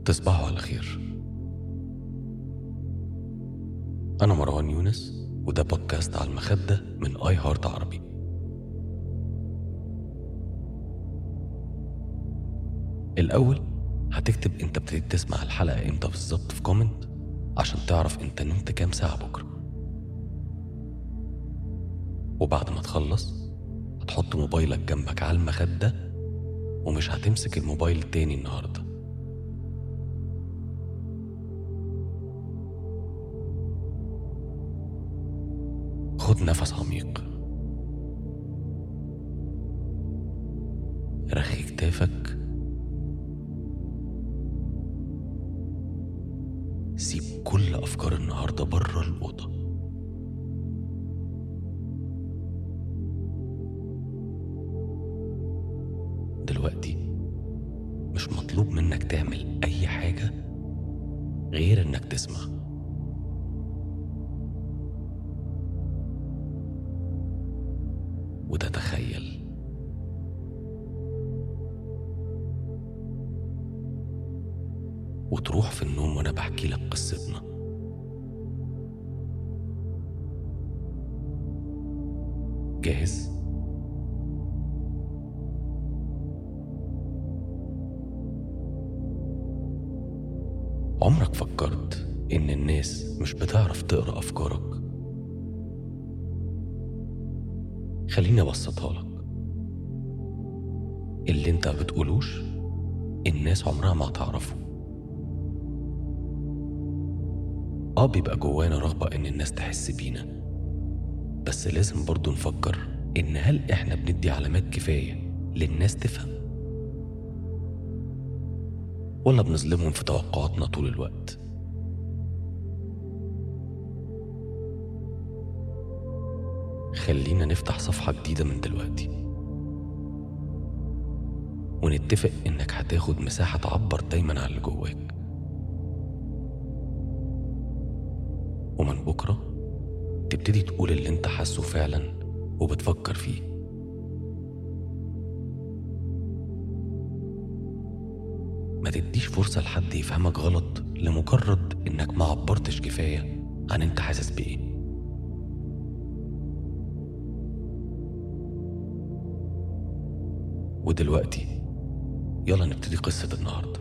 تصبحوا على خير أنا مروان يونس وده بودكاست على المخدة من آي هارت عربي الأول هتكتب أنت ابتديت تسمع الحلقة إمتى بالظبط في كومنت عشان تعرف أنت نمت كام ساعة بكرة وبعد ما تخلص هتحط موبايلك جنبك على المخدة ومش هتمسك الموبايل تاني النهارده خد نفس عميق رخي كتافك سيب كل أفكار النهاردة بره الأوضة دلوقتي مش مطلوب منك تعمل أي حاجة غير إنك تسمع وتتخيل وتروح في النوم وانا بحكي لك قصتنا جاهز عمرك فكرت ان الناس مش بتعرف تقرا افكارك خليني ابسطها لك اللي انت بتقولوش الناس عمرها ما هتعرفه اه بيبقى جوانا رغبة ان الناس تحس بينا بس لازم برضو نفكر ان هل احنا بندي علامات كفاية للناس تفهم ولا بنظلمهم في توقعاتنا طول الوقت خلينا نفتح صفحة جديدة من دلوقتي ونتفق إنك هتاخد مساحة تعبر دايما عن اللي جواك ومن بكرة تبتدي تقول اللي انت حاسه فعلا وبتفكر فيه ما تديش فرصة لحد يفهمك غلط لمجرد إنك ما عبرتش كفاية عن انت حاسس بإيه ودلوقتي يلا نبتدي قصة النهاردة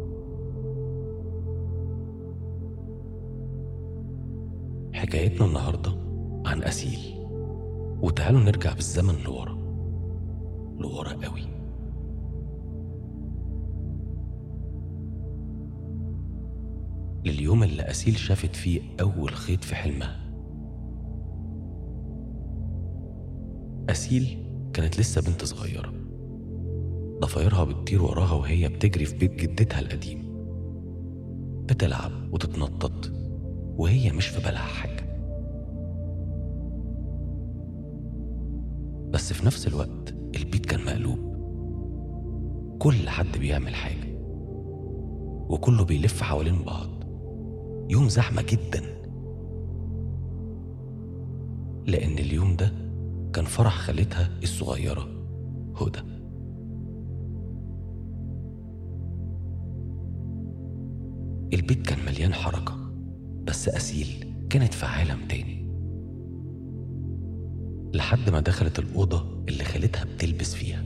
حكايتنا النهاردة عن أسيل وتعالوا نرجع بالزمن لورا لورا قوي لليوم اللي أسيل شافت فيه أول خيط في حلمها أسيل كانت لسه بنت صغيرة ضفايرها بتطير وراها وهي بتجري في بيت جدتها القديم بتلعب وتتنطط وهي مش في بالها حاجة بس في نفس الوقت البيت كان مقلوب كل حد بيعمل حاجة وكله بيلف حوالين بعض يوم زحمة جدا لأن اليوم ده كان فرح خالتها الصغيرة هدى البيت كان مليان حركة بس أسيل كانت في عالم تاني لحد ما دخلت الأوضة اللي خالتها بتلبس فيها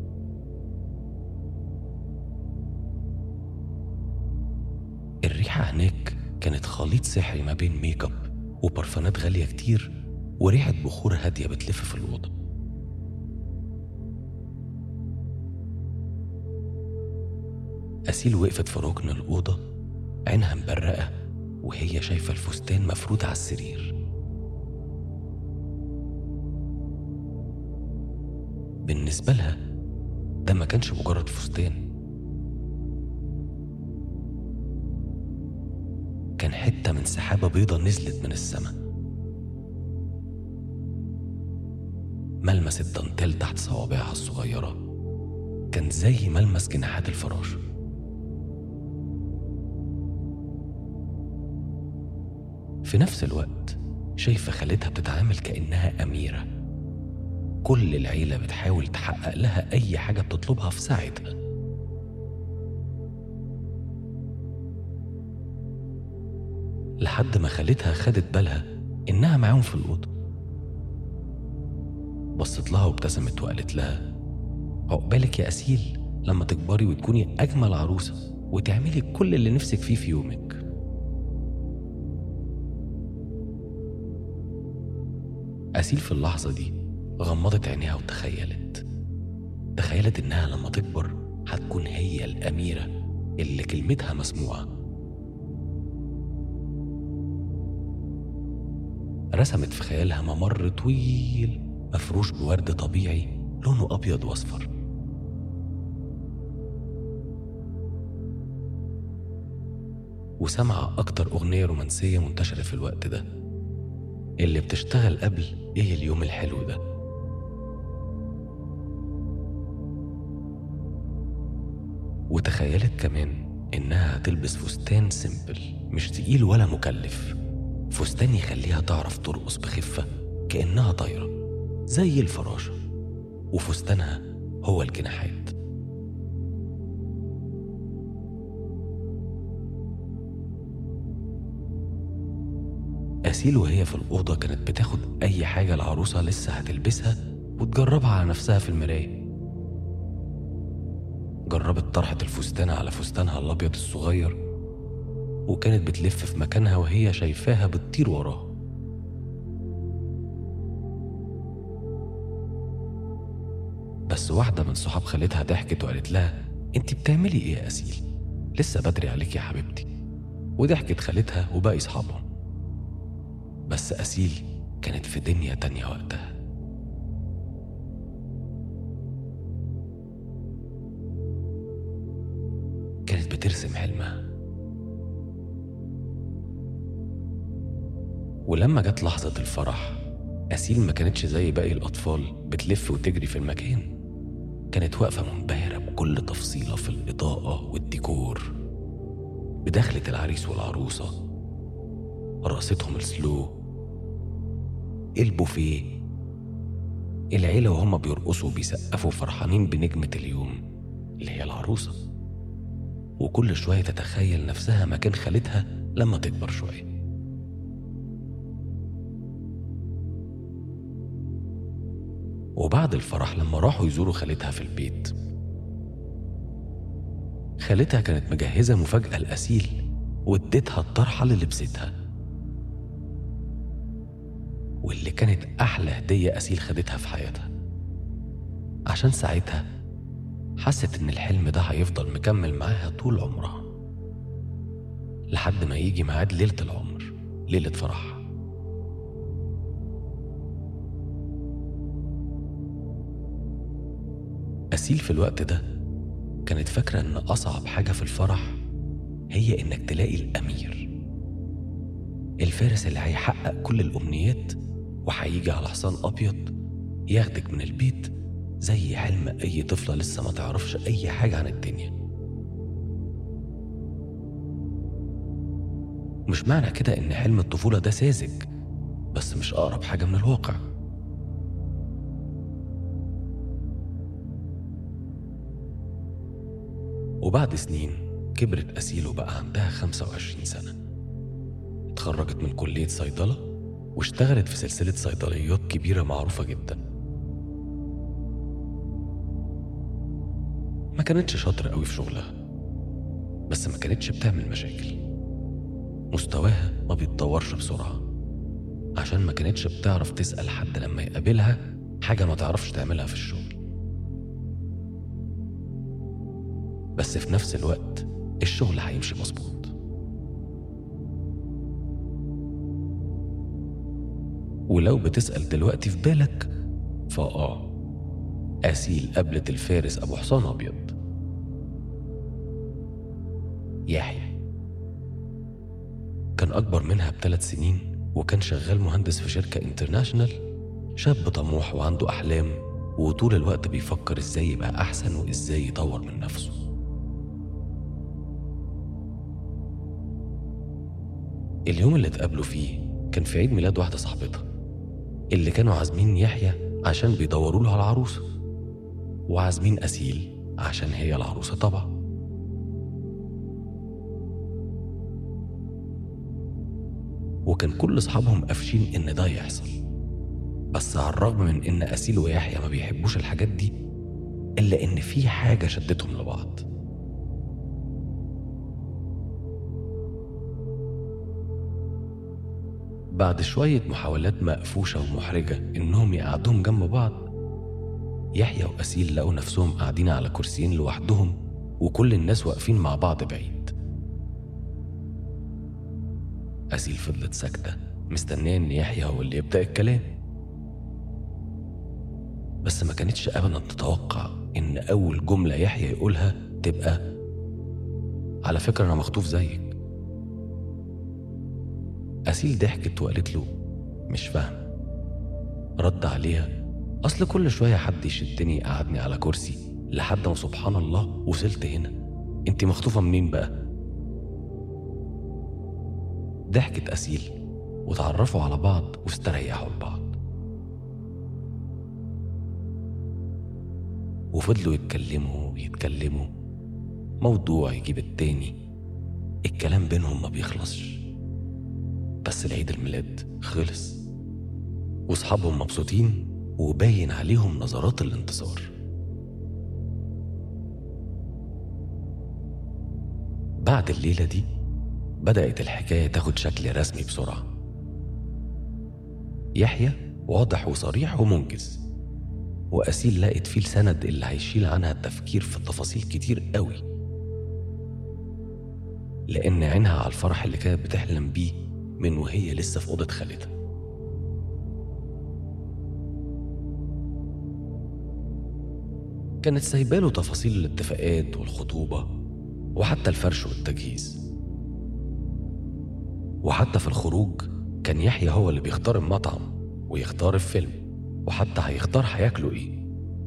الريحة هناك كانت خليط سحري ما بين ميك اب وبرفانات غالية كتير وريحة بخور هادية بتلف في الأوضة أسيل وقفت في ركن الأوضة عينها مبرقة وهي شايفة الفستان مفرود على السرير بالنسبة لها ده ما كانش مجرد فستان كان حتة من سحابة بيضة نزلت من السماء ملمس الدانتيل تحت صوابعها الصغيرة كان زي ملمس جناحات الفراش في نفس الوقت شايفة خالتها بتتعامل كأنها أميرة كل العيلة بتحاول تحقق لها أي حاجة بتطلبها في ساعتها لحد ما خالتها خدت بالها إنها معاهم في الأوضة بصت لها وابتسمت وقالت لها عقبالك يا أسيل لما تكبري وتكوني أجمل عروسة وتعملي كل اللي نفسك فيه في يومك أسيل في اللحظة دي غمضت عينيها وتخيلت تخيلت إنها لما تكبر هتكون هي الأميرة اللي كلمتها مسموعة رسمت في خيالها ممر طويل مفروش بورد طبيعي لونه أبيض وأصفر وسمع أكتر أغنية رومانسية منتشرة في الوقت ده اللي بتشتغل قبل إيه اليوم الحلو ده وتخيلت كمان إنها هتلبس فستان سيمبل مش تقيل ولا مكلف فستان يخليها تعرف ترقص بخفة كأنها طايرة زي الفراشة وفستانها هو الجناحات أسيل وهي في الأوضة كانت بتاخد أي حاجة العروسة لسه هتلبسها وتجربها على نفسها في المراية جربت طرحة الفستان على فستانها الأبيض الصغير وكانت بتلف في مكانها وهي شايفاها بتطير وراها بس واحدة من صحاب خالتها ضحكت وقالت لها انت بتعملي ايه يا أسيل لسه بدري عليك يا حبيبتي وضحكت خالتها وباقي صحابهم بس أسيل كانت في دنيا تانية وقتها كانت بترسم حلمها ولما جت لحظة الفرح أسيل ما كانتش زي باقي الأطفال بتلف وتجري في المكان كانت واقفة منبهرة بكل تفصيلة في الإضاءة والديكور بدخلة العريس والعروسة رقصتهم السلو البوفيه العيلة وهم بيرقصوا وبيسقفوا فرحانين بنجمة اليوم اللي هي العروسة وكل شوية تتخيل نفسها مكان خالتها لما تكبر شوية وبعد الفرح لما راحوا يزوروا خالتها في البيت خالتها كانت مجهزة مفاجأة لأسيل واديتها الطرحة اللي لبستها واللي كانت أحلى هدية أسيل خدتها في حياتها عشان ساعتها حست إن الحلم ده هيفضل مكمل معاها طول عمرها لحد ما يجي ميعاد ليلة العمر ليلة فرحها أسيل في الوقت ده كانت فاكرة إن أصعب حاجة في الفرح هي إنك تلاقي الأمير الفارس اللي هيحقق كل الأمنيات وهيجي على حصان أبيض ياخدك من البيت زي حلم أي طفلة لسه ما تعرفش أي حاجة عن الدنيا مش معنى كده إن حلم الطفولة ده ساذج بس مش أقرب حاجة من الواقع وبعد سنين كبرت أسيل وبقى عندها 25 سنة اتخرجت من كلية صيدلة واشتغلت في سلسلة صيدليات كبيرة معروفة جدا ما كانتش شاطرة قوي في شغلها بس ما كانتش بتعمل مشاكل مستواها ما بيتطورش بسرعة عشان ما كانتش بتعرف تسأل حد لما يقابلها حاجة ما تعرفش تعملها في الشغل بس في نفس الوقت الشغل هيمشي مظبوط ولو بتسأل دلوقتي في بالك فآه أسيل قابلت الفارس أبو حصان أبيض يحيى كان أكبر منها بثلاث سنين وكان شغال مهندس في شركة انترناشونال شاب طموح وعنده أحلام وطول الوقت بيفكر إزاي يبقى أحسن وإزاي يطور من نفسه اليوم اللي اتقابلوا فيه كان في عيد ميلاد واحدة صاحبتها اللي كانوا عازمين يحيى عشان بيدوروا له على العروسة وعازمين أسيل عشان هي العروسة طبعا وكان كل أصحابهم قافشين إن ده يحصل بس على الرغم من إن أسيل ويحيى ما بيحبوش الحاجات دي إلا إن في حاجة شدتهم لبعض بعد شوية محاولات مقفوشة ومحرجة إنهم يقعدوهم جنب بعض يحيى وأسيل لقوا نفسهم قاعدين على كرسيين لوحدهم وكل الناس واقفين مع بعض بعيد أسيل فضلت ساكتة مستنية إن يحيى هو اللي يبدأ الكلام بس ما كانتش أبدا تتوقع إن أول جملة يحيى يقولها تبقى على فكرة أنا مخطوف زيك أسيل ضحكت وقالت له مش فاهم رد عليها أصل كل شوية حد يشدني يقعدني على كرسي لحد ما سبحان الله وصلت هنا انت مخطوفة منين بقى؟ ضحكت أسيل وتعرفوا على بعض واستريحوا لبعض وفضلوا يتكلموا ويتكلموا موضوع يجيب التاني الكلام بينهم ما بيخلصش بس العيد الميلاد خلص واصحابهم مبسوطين وباين عليهم نظرات الانتصار بعد الليلة دي بدأت الحكاية تاخد شكل رسمي بسرعة يحيى واضح وصريح ومنجز وأسيل لقت فيه السند اللي هيشيل عنها التفكير في التفاصيل كتير قوي لأن عينها على الفرح اللي كانت بتحلم بيه من وهي لسه في أوضة خالتها كانت سايباله تفاصيل الاتفاقات والخطوبة وحتى الفرش والتجهيز وحتى في الخروج كان يحيى هو اللي بيختار المطعم ويختار الفيلم وحتى هيختار هياكلوا ايه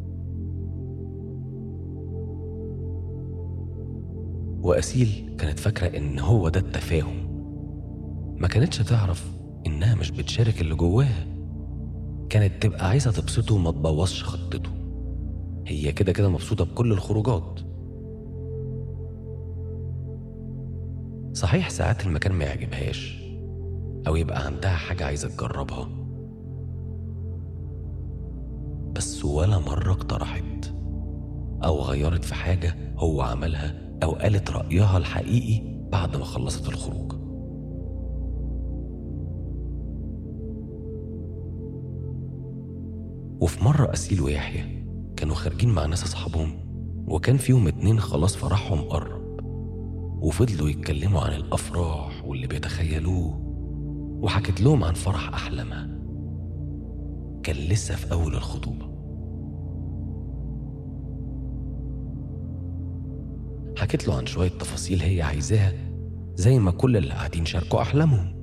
وأسيل كانت فاكرة إن هو ده التفاهم ما كانتش تعرف إنها مش بتشارك اللي جواها كانت تبقى عايزة تبسطه وما تبوظش خطته هي كده كده مبسوطة بكل الخروجات صحيح ساعات المكان ما يعجبهاش أو يبقى عندها حاجة عايزة تجربها بس ولا مرة اقترحت أو غيرت في حاجة هو عملها أو قالت رأيها الحقيقي بعد ما خلصت الخروج وفي مرة أسيل ويحيى كانوا خارجين مع ناس أصحابهم وكان فيهم اتنين خلاص فرحهم قرب وفضلوا يتكلموا عن الأفراح واللي بيتخيلوه وحكت لهم عن فرح أحلامها كان لسه في أول الخطوبة حكت له عن شوية تفاصيل هي عايزاها زي ما كل اللي قاعدين شاركوا أحلامهم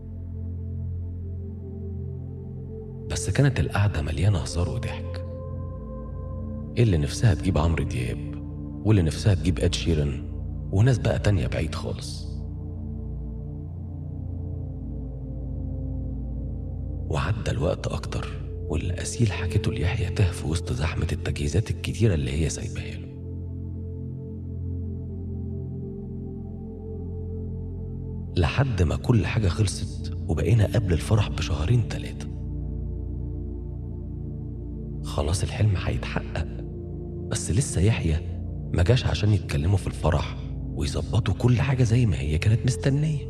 بس كانت القعدة مليانة هزار وضحك اللي نفسها تجيب عمرو دياب واللي نفسها تجيب اد شيرن وناس بقى تانية بعيد خالص وعدى الوقت أكتر واللي أسيل حكيته ليحيى تاه في وسط زحمة التجهيزات الكتيرة اللي هي سايباها له لحد ما كل حاجة خلصت وبقينا قبل الفرح بشهرين تلاتة خلاص الحلم هيتحقق بس لسه يحيى ما جاش عشان يتكلموا في الفرح ويظبطوا كل حاجة زي ما هي كانت مستنية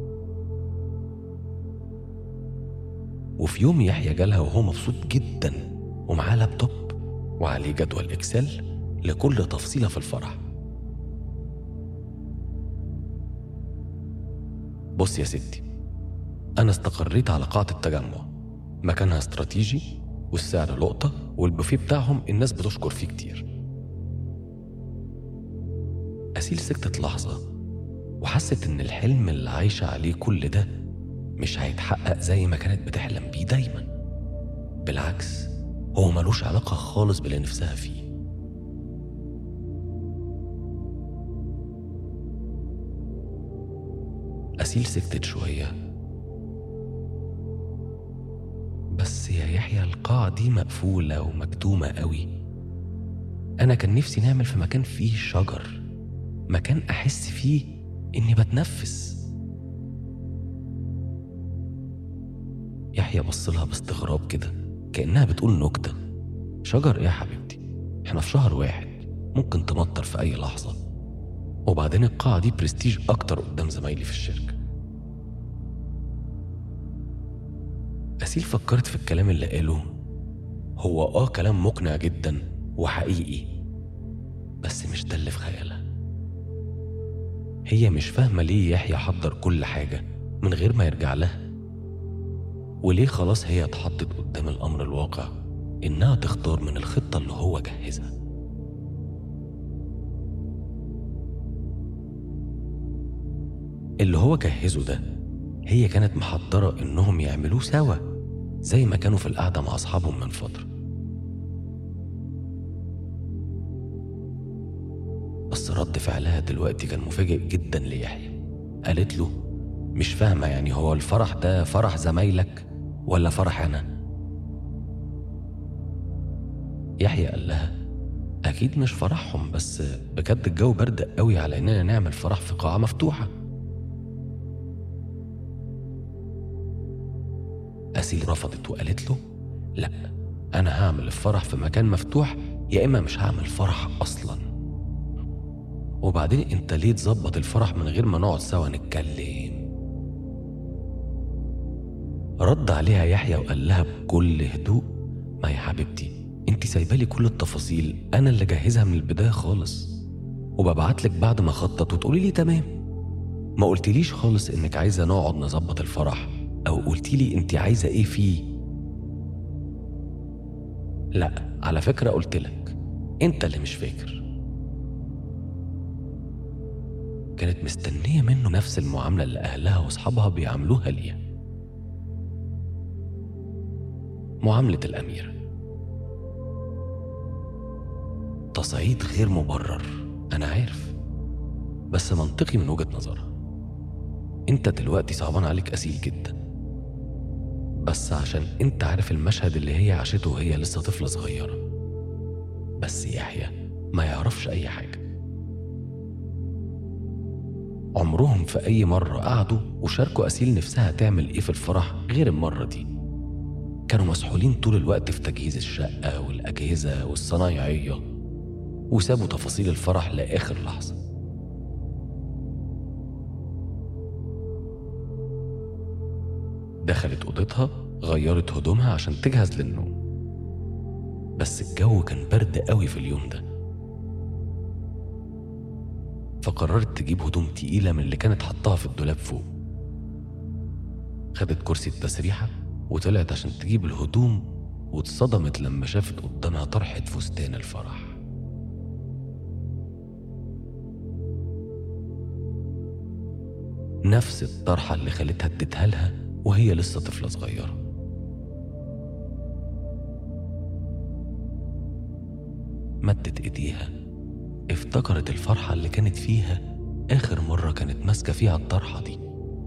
وفي يوم يحيى جالها وهو مبسوط جدا ومعاه لابتوب وعليه جدول اكسل لكل تفصيلة في الفرح بص يا ستي أنا استقريت على قاعة التجمع مكانها استراتيجي والسعر لقطة والبوفيه بتاعهم الناس بتشكر فيه كتير أسيل سكتت لحظة وحست إن الحلم اللي عايشة عليه كل ده مش هيتحقق زي ما كانت بتحلم بيه دايما بالعكس هو ملوش علاقة خالص باللي نفسها فيه أسيل سكتت شوية بس يا يحيى القاعة دي مقفولة ومكتومة قوي أنا كان نفسي نعمل في مكان فيه شجر مكان أحس فيه إني بتنفس يحيى بص لها باستغراب كده كأنها بتقول نكتة شجر ايه يا حبيبتي احنا في شهر واحد ممكن تمطر في أي لحظة وبعدين القاعة دي برستيج أكتر قدام زمايلي في الشركة أسيل فكرت في الكلام اللي قاله هو آه كلام مقنع جدا وحقيقي بس مش ده اللي في خيالها هي مش فاهمة ليه يحيى حضر كل حاجة من غير ما يرجع لها وليه خلاص هي اتحطت قدام الأمر الواقع إنها تختار من الخطة اللي هو جهزها اللي هو جهزه ده هي كانت محضرة إنهم يعملوه سوا زي ما كانوا في القعدة مع أصحابهم من فترة بس رد فعلها دلوقتي كان مفاجئ جدا ليحيى قالت له مش فاهمة يعني هو الفرح ده فرح زمايلك ولا فرح أنا يحيى قال لها أكيد مش فرحهم بس بجد الجو برد قوي على إننا نعمل فرح في قاعة مفتوحة أسيل رفضت وقالت له لا أنا هعمل الفرح في مكان مفتوح يا إما مش هعمل فرح أصلا وبعدين أنت ليه تظبط الفرح من غير ما نقعد سوا نتكلم رد عليها يحيى وقال لها بكل هدوء ما يا حبيبتي انت سايبالي كل التفاصيل انا اللي جهزها من البدايه خالص وببعت لك بعد ما اخطط وتقولي لي تمام ما قلتليش خالص انك عايزه نقعد نظبط الفرح او قلتي لي انت عايزه ايه فيه لا على فكره قلت لك انت اللي مش فاكر كانت مستنيه منه نفس المعامله اللي اهلها واصحابها بيعاملوها ليها معامله الاميره تصعيد غير مبرر انا عارف بس منطقي من وجهه نظرها انت دلوقتي صعبان عليك اسيل جدا بس عشان انت عارف المشهد اللي هي عاشته وهي لسه طفلة صغيرة بس يحيى ما يعرفش أي حاجة عمرهم في أي مرة قعدوا وشاركوا أسيل نفسها تعمل إيه في الفرح غير المرة دي كانوا مسحولين طول الوقت في تجهيز الشقة والأجهزة والصنايعية وسابوا تفاصيل الفرح لآخر لحظة دخلت أوضتها غيرت هدومها عشان تجهز للنوم بس الجو كان برد قوي في اليوم ده فقررت تجيب هدوم تقيلة من اللي كانت حطاها في الدولاب فوق خدت كرسي التسريحة وطلعت عشان تجيب الهدوم واتصدمت لما شافت قدامها طرحة فستان الفرح نفس الطرحة اللي خالتها اديتها لها وهي لسه طفلة صغيرة مدت ايديها افتكرت الفرحة اللي كانت فيها آخر مرة كانت ماسكة فيها الطرحة دي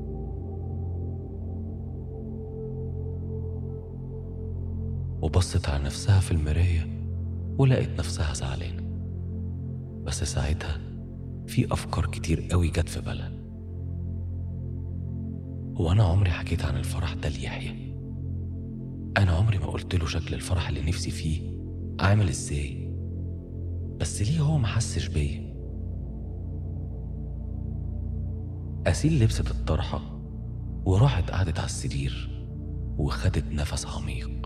وبصت على نفسها في المراية ولقت نفسها زعلانة بس ساعتها في أفكار كتير قوي جت في بالها هو أنا عمري حكيت عن الفرح ده ليحيى أنا عمري ما قلت له شكل الفرح اللي نفسي فيه عامل إزاي بس ليه هو ما حسش بيا أسيل لبست الطرحة وراحت قعدت على السرير وخدت نفس عميق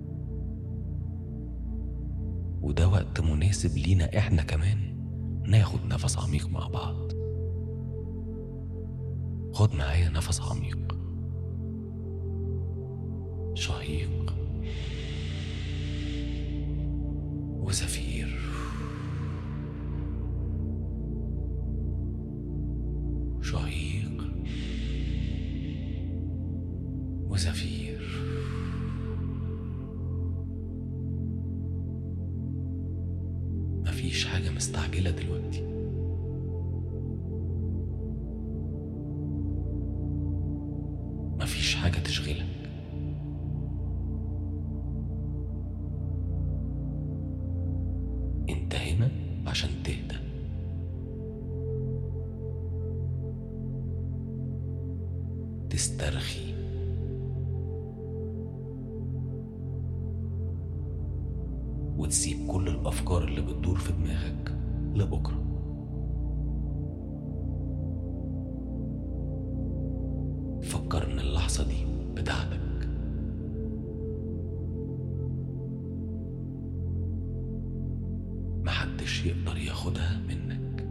وده وقت مناسب لينا احنا كمان ناخد نفس عميق مع بعض خد معايا نفس عميق شهيق وزفير شهيق وزفير مفيش حاجة مستعجلة دلوقتي مفيش حاجة تشغلك انت هنا عشان تهدى تسترخي وتسيب كل الأفكار اللي بتدور في دماغك لبكرة فكر إن اللحظة دي بتاعتك محدش يقدر ياخدها منك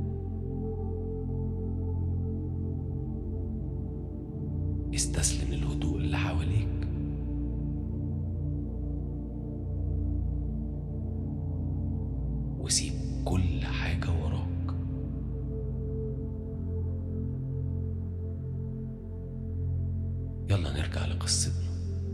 استسلم للهدوء اللي حواليك وسيب كل حاجة وراك يلا نرجع لقصتنا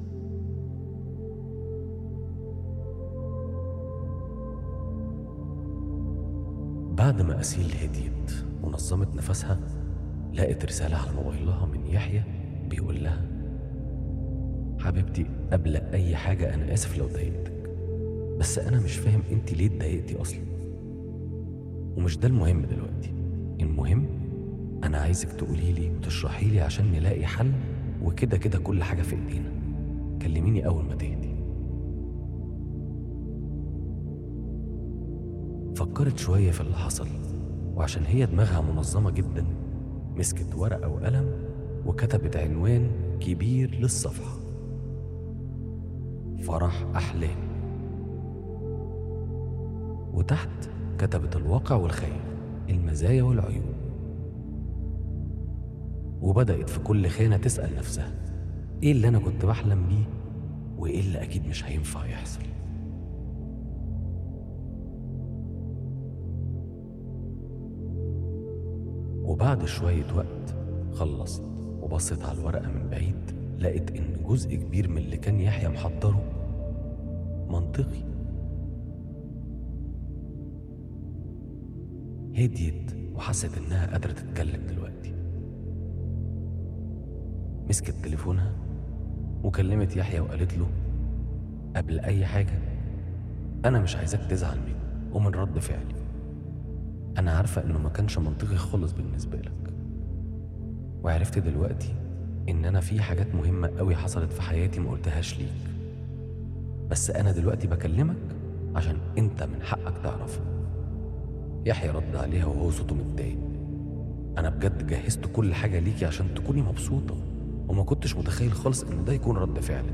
بعد ما أسيل هديت ونظمت نفسها لقت رسالة على موبايلها من يحيى بيقول لها حبيبتي قبل أي حاجة أنا آسف لو ضايقتك بس أنا مش فاهم أنت ليه اتضايقتي أصلا ومش ده المهم دلوقتي المهم أنا عايزك تقولي لي وتشرحي لي عشان نلاقي حل وكده كده كل حاجة في إيدينا كلميني أول ما تهدي فكرت شوية في اللي حصل وعشان هي دماغها منظمة جدا مسكت ورقة وقلم وكتبت عنوان كبير للصفحة فرح أحلامي وتحت كتبت الواقع والخيال المزايا والعيوب وبدأت في كل خانة تسأل نفسها إيه اللي أنا كنت بحلم بيه وإيه اللي أكيد مش هينفع يحصل وبعد شوية وقت خلصت وبصت على الورقة من بعيد لقت إن جزء كبير من اللي كان يحيى محضره منطقي هديت وحست إنها قادرة تتكلم دلوقتي مسكت تليفونها وكلمت يحيى وقالت له قبل أي حاجة أنا مش عايزاك تزعل مني ومن رد فعلي أنا عارفة إنه ما كانش منطقي خالص بالنسبة لك وعرفت دلوقتي إن أنا في حاجات مهمة قوي حصلت في حياتي ما قلتهاش ليك بس أنا دلوقتي بكلمك عشان أنت من حقك تعرفها يحيى رد عليها وهو صوته متضايق أنا بجد جهزت كل حاجة ليكي عشان تكوني مبسوطة وما كنتش متخيل خالص إن ده يكون رد فعلك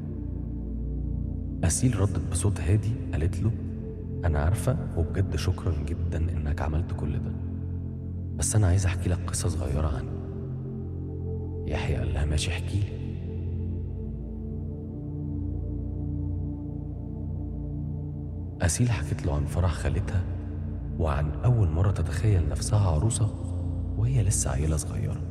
أسيل ردت بصوت هادي قالت له أنا عارفة وبجد شكرا جدا إنك عملت كل ده بس أنا عايز أحكي لك قصة صغيرة عني يحيى قال لها ماشي احكي لي أسيل حكت له عن فرح خالتها وعن أول مرة تتخيل نفسها عروسة وهي لسه عيلة صغيرة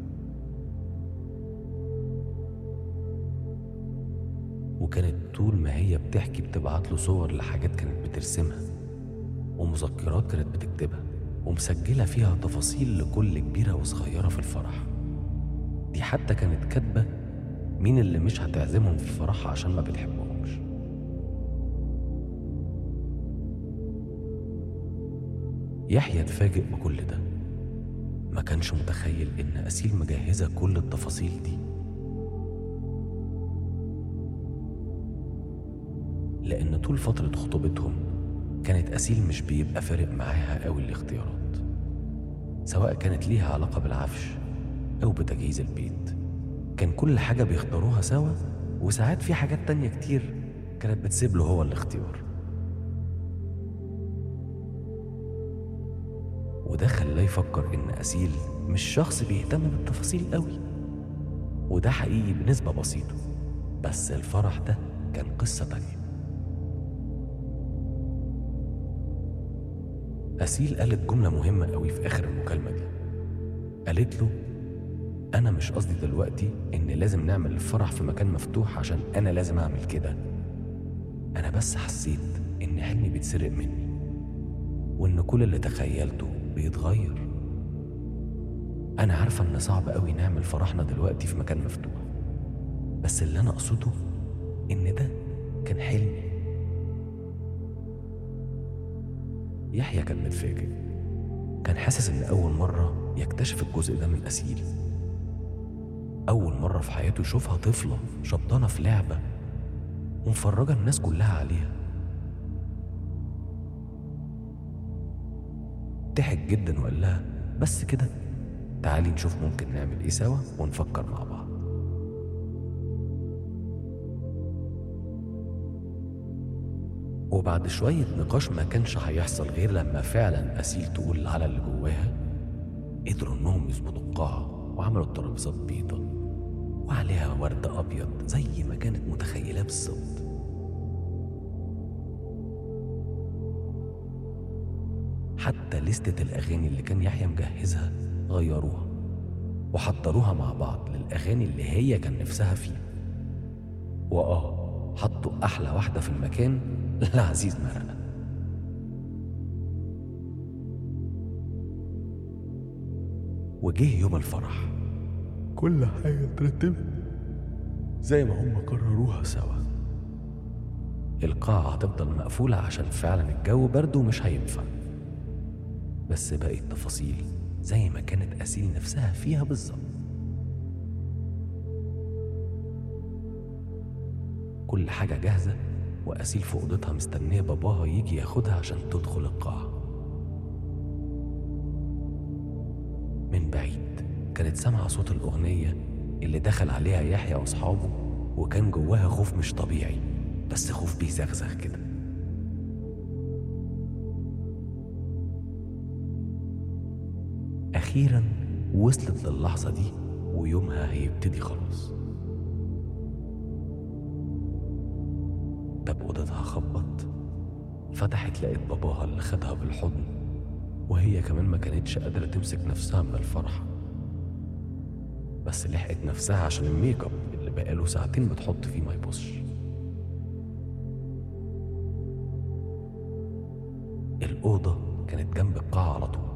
وكانت طول ما هي بتحكي بتبعت له صور لحاجات كانت بترسمها ومذكرات كانت بتكتبها ومسجلة فيها تفاصيل لكل كبيرة وصغيرة في الفرح دي حتى كانت كاتبة مين اللي مش هتعزمهم في فرحها عشان ما بتحبهمش يحيى اتفاجئ بكل ده ما كانش متخيل إن أسيل مجهزة كل التفاصيل دي لأن طول فترة خطوبتهم كانت أسيل مش بيبقى فارق معاها أوي الاختيارات سواء كانت ليها علاقة بالعفش أو بتجهيز البيت كان كل حاجة بيختاروها سوا وساعات في حاجات تانية كتير كانت بتسيب له هو الاختيار وده خلاه يفكر إن أسيل مش شخص بيهتم بالتفاصيل قوي وده حقيقي بنسبة بسيطة بس الفرح ده كان قصة تانية أسيل قالت جملة مهمة قوي في آخر المكالمة دي قالت له أنا مش قصدي دلوقتي إن لازم نعمل الفرح في مكان مفتوح عشان أنا لازم أعمل كده أنا بس حسيت إن حلمي بيتسرق مني وإن كل اللي تخيلته بيتغير أنا عارفة إن صعب قوي نعمل فرحنا دلوقتي في مكان مفتوح بس اللي أنا أقصده إن ده كان حلمي يحيى كان متفاجئ كان حاسس إن أول مرة يكتشف الجزء ده من أسيل أول مرة في حياته يشوفها طفلة شبطانة في لعبة ومفرجة الناس كلها عليها ضحك جدا وقال لها بس كده تعالي نشوف ممكن نعمل ايه سوا ونفكر مع بعض وبعد شوية نقاش ما كانش هيحصل غير لما فعلا أسيل تقول على اللي جواها قدروا إنهم يظبطوا القاعة وعملوا الترابيزات بيضة وعليها ورد أبيض زي ما كانت متخيلة بالظبط حتى لستة الأغاني اللي كان يحيى مجهزها غيروها وحضروها مع بعض للأغاني اللي هي كان نفسها فيها وآه حطوا أحلى واحدة في المكان لعزيز مرقة وجه يوم الفرح كل حاجة اترتبت زي ما هم قرروها سوا القاعة هتفضل مقفولة عشان فعلا الجو برد ومش هينفع بس باقي التفاصيل زي ما كانت أسيل نفسها فيها بالظبط كل حاجة جاهزة وأسيل في أوضتها مستنية باباها يجي ياخدها عشان تدخل القاعة من بعيد كانت سامعة صوت الأغنية اللي دخل عليها يحيى وأصحابه وكان جواها خوف مش طبيعي بس خوف بيزغزغ كده أخيرا وصلت للحظة دي ويومها هيبتدي خلاص باب أوضتها خبط فتحت لقيت باباها اللي خدها بالحضن وهي كمان ما كانتش قادرة تمسك نفسها من الفرحة بس لحقت نفسها عشان الميك اب اللي بقاله ساعتين بتحط فيه ما يبصش الأوضة كانت جنب القاعة على طول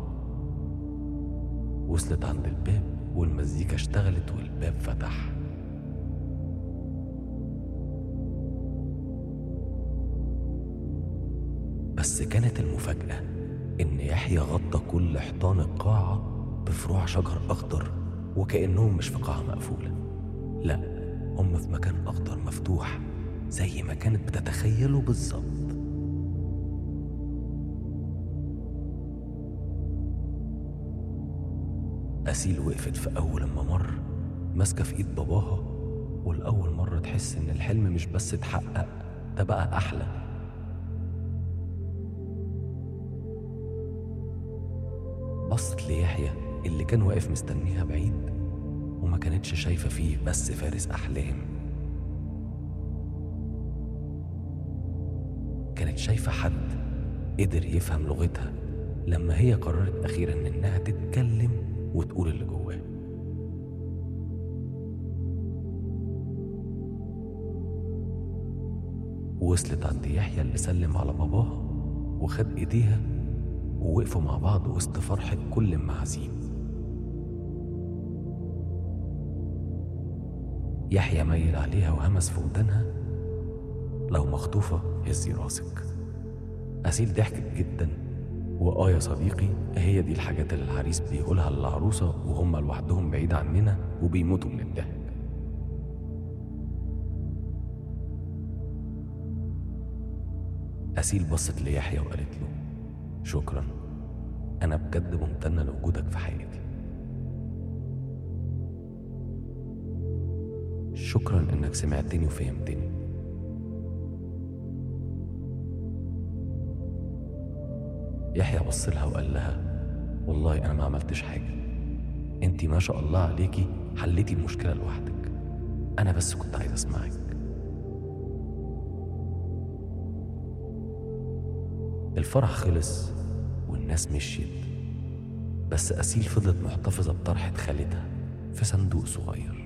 وصلت عند الباب والمزيكا اشتغلت والباب فتح بس كانت المفاجأة إن يحيى غطى كل حيطان القاعة بفروع شجر أخضر وكأنهم مش في قاعة مقفولة لا هم في مكان أخضر مفتوح زي ما كانت بتتخيله بالظبط أسيل وقفت في أول ممر ماسكة في إيد باباها والأول مرة تحس إن الحلم مش بس اتحقق ده بقى أحلى بصت ليحيى اللي كان واقف مستنيها بعيد وما كانتش شايفة فيه بس فارس أحلام كانت شايفة حد قدر يفهم لغتها لما هي قررت أخيرا إنها تتكلم وتقول اللي جواها وصلت عند يحيى اللي سلم على باباها وخد ايديها ووقفوا مع بعض وسط فرحة كل المعازيم يحيى ميل عليها وهمس في ودانها لو مخطوفة هزي راسك أسيل ضحكت جدا وآه يا صديقي هي دي الحاجات اللي العريس بيقولها للعروسة وهم لوحدهم بعيد عننا وبيموتوا من الضحك أسيل بصت ليحيى وقالت له شكرا أنا بجد ممتنة لوجودك في حياتي شكرا إنك سمعتني وفهمتني يحيى بص لها وقال لها والله أنا ما عملتش حاجة أنتي ما شاء الله عليكي حليتي المشكلة لوحدك أنا بس كنت عايز أسمعك الفرح خلص والناس مشيت بس أسيل فضلت محتفظة بطرحة خالتها في صندوق صغير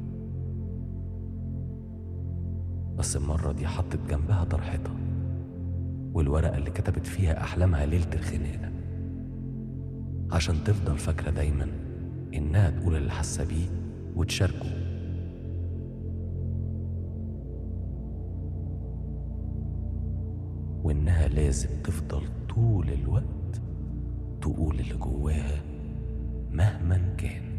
بس المرة دي حطت جنبها طرحتها والورقة اللي كتبت فيها أحلامها ليلة الخناقة عشان تفضل فاكرة دايما إنها تقول اللي حاسة بيه وتشاركه وإنها لازم تفضل طول الوقت تقول اللي جواها مهما كان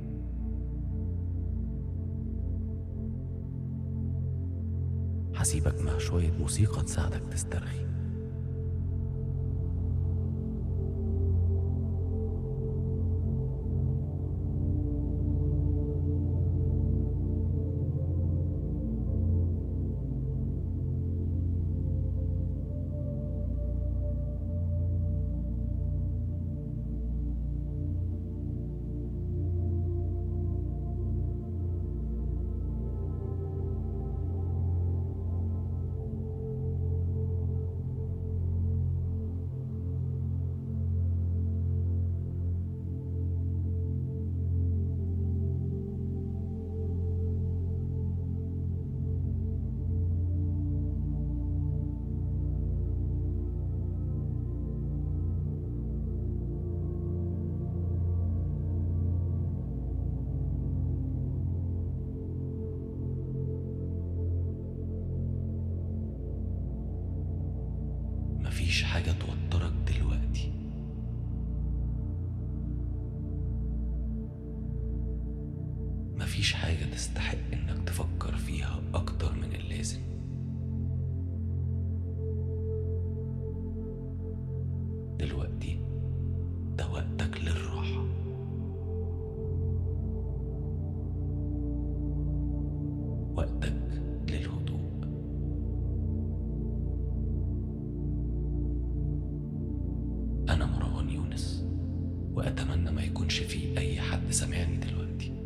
هسيبك مع شوية موسيقى تساعدك تسترخي حاجة توترك دلوقتي مفيش حاجة تستحق إنك تفكر فيها أكتر من اللازم دلوقتي ده وقتك للراحة وقتك للهدوء أنا مروان يونس وأتمنى ما يكونش في أي حد سامعني دلوقتي